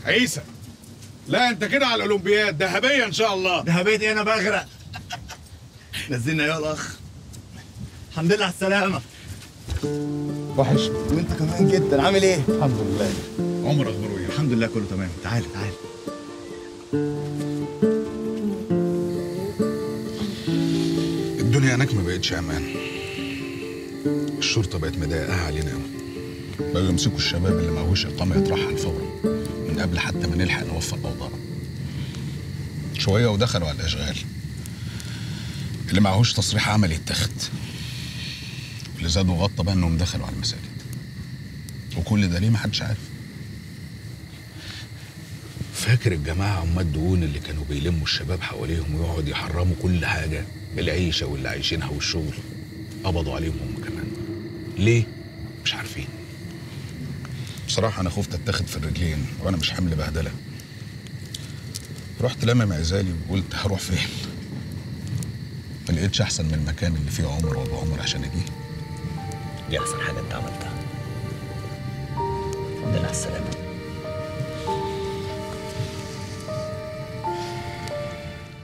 عيسى لا انت كده على الاولمبياد ذهبيه ان شاء الله ذهبية ايه انا بغرق نزلنا يا الاخ الحمد لله على السلامة وحش وانت كمان جدا عامل ايه؟ الحمد لله عمر اخباره ايه الحمد لله كله تمام تعال تعال الدنيا هناك ما بقتش امان الشرطه بقت مضايقاها علينا قوي بقوا يمسكوا الشباب اللي معهوش اقامه يترحل فورا من قبل حتى ما نلحق نوفر الاوضاع شويه ودخلوا على الاشغال اللي معهوش تصريح عمل يتاخد اللي زاد وغطى بقى انهم دخلوا على المساجد وكل ده ليه محدش عارف فاكر الجماعة عمال الدهون اللي كانوا بيلموا الشباب حواليهم ويقعدوا يحرموا كل حاجة العيشة واللي عايشينها والشغل قبضوا عليهم هم كمان ليه؟ مش عارفين بصراحة أنا خفت أتاخد في الرجلين وأنا مش حمل بهدلة رحت لامم عزالي وقلت هروح فين ما لقيتش أحسن من المكان اللي فيه عمر وأبو عمر عشان أجيه دي احسن حاجه انت عملتها الحمد لله على السلامه